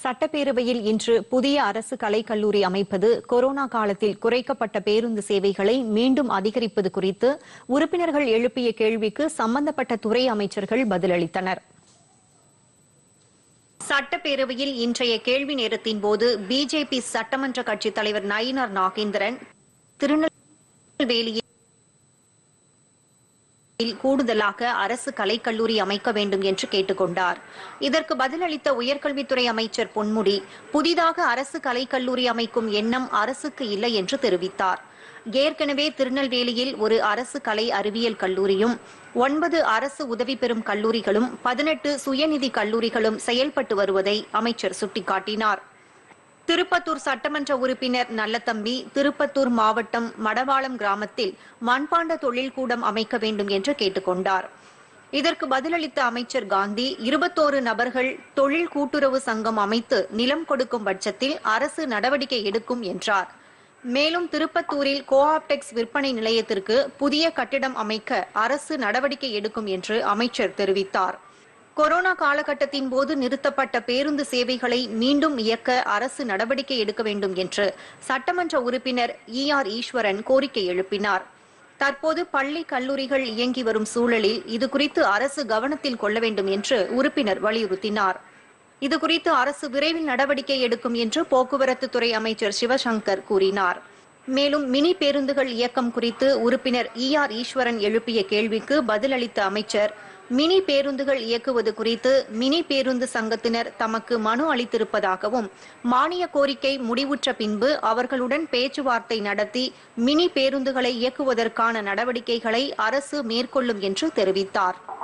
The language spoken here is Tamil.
சட்டப்பேரவையில் இன்று புதிய அரசு கலைக்கல்லூரி அமைப்பது கொரோனா காலத்தில் குறைக்கப்பட்ட பேருந்து சேவைகளை மீண்டும் அதிகரிப்பது குறித்து உறுப்பினர்கள் எழுப்பிய கேள்விக்கு சம்பந்தப்பட்ட துறை அமைச்சர்கள் பதிலளித்தனர் சட்டப்பேரவையில் இன்றைய கேள்வி நேரத்தின் போது பிஜேபி சட்டமன்ற கட்சித் தலைவர் நயினார் நாகேந்திரன் திருநெல்வேலியில் கூடுதலாக அரசு கலைக்கல்லூரி அமைக்க வேண்டும் என்று கேட்டுக்கொண்டார் இதற்கு பதிலளித்த உயர்கல்வித்துறை அமைச்சர் பொன்முடி புதிதாக அரசு கலைக்கல்லூரி அமைக்கும் எண்ணம் அரசுக்கு இல்லை என்று தெரிவித்தார் ஏற்கனவே திருநெல்வேலியில் ஒரு அரசு கலை அறிவியல் கல்லூரியும் ஒன்பது அரசு உதவி பெறும் கல்லூரிகளும் பதினெட்டு சுயநிதி கல்லூரிகளும் செயல்பட்டு வருவதை அமைச்சர் சுட்டிக்காட்டினார் திருப்பத்தூர் சட்டமன்ற உறுப்பினர் நல்லத்தம்பி திருப்பத்தூர் மாவட்டம் மடவாளம் கிராமத்தில் மண்பாண்ட தொழில்கூடம் அமைக்க வேண்டும் என்று கேட்டுக்கொண்டார் இதற்கு பதிலளித்த அமைச்சர் காந்தி இருபத்தோரு நபர்கள் தொழில் கூட்டுறவு சங்கம் அமைத்து நிலம் கொடுக்கும் பட்சத்தில் அரசு நடவடிக்கை எடுக்கும் என்றார் மேலும் திருப்பத்தூரில் கோஆப்டெக்ஸ் விற்பனை நிலையத்திற்கு புதிய கட்டிடம் அமைக்க அரசு நடவடிக்கை எடுக்கும் என்று அமைச்சர் தெரிவித்தார் கொரோனா காலகட்டத்தின் போது நிறுத்தப்பட்ட பேருந்து சேவைகளை மீண்டும் இயக்க அரசு நடவடிக்கை எடுக்க வேண்டும் என்று சட்டமன்ற உறுப்பினர் இ ஆர் ஈஸ்வரன் கோரிக்கை எழுப்பினார் தற்போது பள்ளி கல்லூரிகள் இயங்கி வரும் சூழலில் இதுகுறித்து அரசு கவனத்தில் கொள்ள வேண்டும் என்று உறுப்பினர் வலியுறுத்தினார் இதுகுறித்து அரசு விரைவில் நடவடிக்கை எடுக்கும் என்று போக்குவரத்து துறை அமைச்சர் சிவசங்கர் கூறினார் மேலும் மினி பேருந்துகள் இயக்கம் குறித்து உறுப்பினர் இ ஆர் ஈஸ்வரன் எழுப்பிய கேள்விக்கு பதிலளித்த அமைச்சர் மினி பேருந்துகள் இயக்குவது குறித்து மினி பேருந்து சங்கத்தினர் தமக்கு மனு அளித்திருப்பதாகவும் மானிய கோரிக்கை முடிவுற்ற பின்பு அவர்களுடன் பேச்சுவார்த்தை நடத்தி மினி பேருந்துகளை இயக்குவதற்கான நடவடிக்கைகளை அரசு மேற்கொள்ளும் என்று தெரிவித்தார்